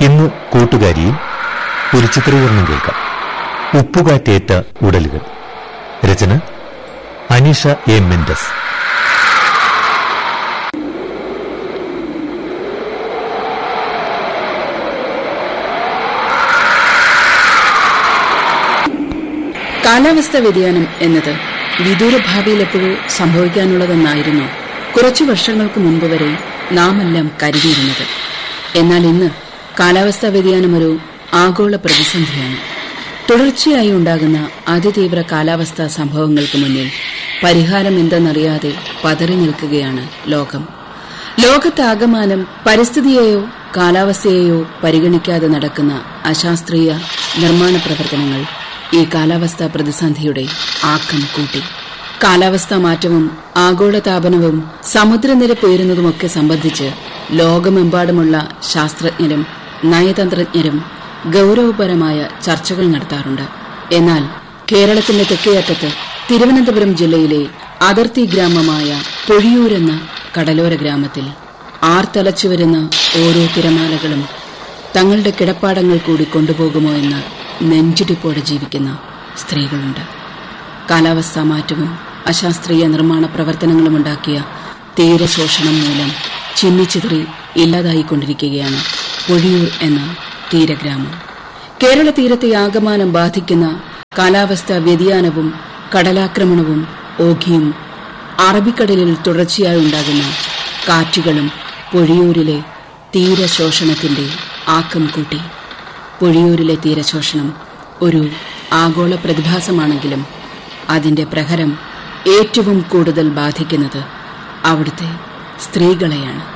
ഇന്ന് കൂട്ടുകാരിയിൽ ഒരു ചിത്രീകരണം കേൾക്കാം ഉപ്പുകാറ്റേറ്റ ഉടലുകൾ രചന അനീഷ എ മെൻഡസ് കാലാവസ്ഥാ വ്യതിയാനം എന്നത് വിദൂര ഭാവിയിൽ എപ്പോഴോ സംഭവിക്കാനുള്ളതെന്നായിരുന്നു കുറച്ചു വർഷങ്ങൾക്ക് മുൻപ് വരെ നാമെല്ലാം കരുതിയിരുന്നത് എന്നാൽ ഇന്ന് കാലാവസ്ഥാ വ്യതിയാനം ഒരു ആഗോള പ്രതിസന്ധിയാണ് തുടർച്ചയായി ഉണ്ടാകുന്ന അതിതീവ്ര കാലാവസ്ഥാ സംഭവങ്ങൾക്ക് മുന്നിൽ പരിഹാരം എന്തെന്നറിയാതെ പതറി നിൽക്കുകയാണ് ലോകം ലോകത്താകമാനം പരിസ്ഥിതിയെയോ കാലാവസ്ഥയെയോ പരിഗണിക്കാതെ നടക്കുന്ന അശാസ്ത്രീയ നിർമ്മാണ പ്രവർത്തനങ്ങൾ ഈ കാലാവസ്ഥാ പ്രതിസന്ധിയുടെ ആക്കം കൂട്ടി കാലാവസ്ഥാ മാറ്റവും ആഗോളതാപനവും സമുദ്രനിരപ്പ് ഉയരുന്നതുമൊക്കെ സംബന്ധിച്ച് ലോകമെമ്പാടുമുള്ള ശാസ്ത്രജ്ഞരും നയതന്ത്രജ്ഞരും ഗൌരവപരമായ ചർച്ചകൾ നടത്താറുണ്ട് എന്നാൽ കേരളത്തിന്റെ തെക്കേയറ്റത്ത് തിരുവനന്തപുരം ജില്ലയിലെ അതിർത്തി ഗ്രാമമായ പൊഴിയൂരെന്ന കടലോര ഗ്രാമത്തിൽ ആർത്തലച്ചു വരുന്ന ഓരോ തിരമാലകളും തങ്ങളുടെ കിടപ്പാടങ്ങൾ കൂടി കൊണ്ടുപോകുമോ എന്ന നെഞ്ചിടിപ്പോടെ ജീവിക്കുന്ന സ്ത്രീകളുണ്ട് കാലാവസ്ഥാ മാറ്റവും അശാസ്ത്രീയ നിർമ്മാണ പ്രവർത്തനങ്ങളും ഉണ്ടാക്കിയ തീരശോഷണം മൂലം ചിന്നിച്ചിതറി ഇല്ലാതായിക്കൊണ്ടിരിക്കുകയാണ് പൊഴിയൂർ എന്ന തീരഗ്രാമം കേരള തീരത്തെ ആകമാനം ബാധിക്കുന്ന കാലാവസ്ഥാ വ്യതിയാനവും കടലാക്രമണവും ഓഖിയും അറബിക്കടലിൽ തുടർച്ചയായി ഉണ്ടാകുന്ന കാറ്റുകളും പൊഴിയൂരിലെ തീരശോഷണത്തിന്റെ ആക്കം കൂട്ടി പൊഴിയൂരിലെ തീരശോഷണം ഒരു ആഗോള പ്രതിഭാസമാണെങ്കിലും അതിന്റെ പ്രഹരം ഏറ്റവും കൂടുതൽ ബാധിക്കുന്നത് അവിടുത്തെ സ്ത്രീകളെയാണ്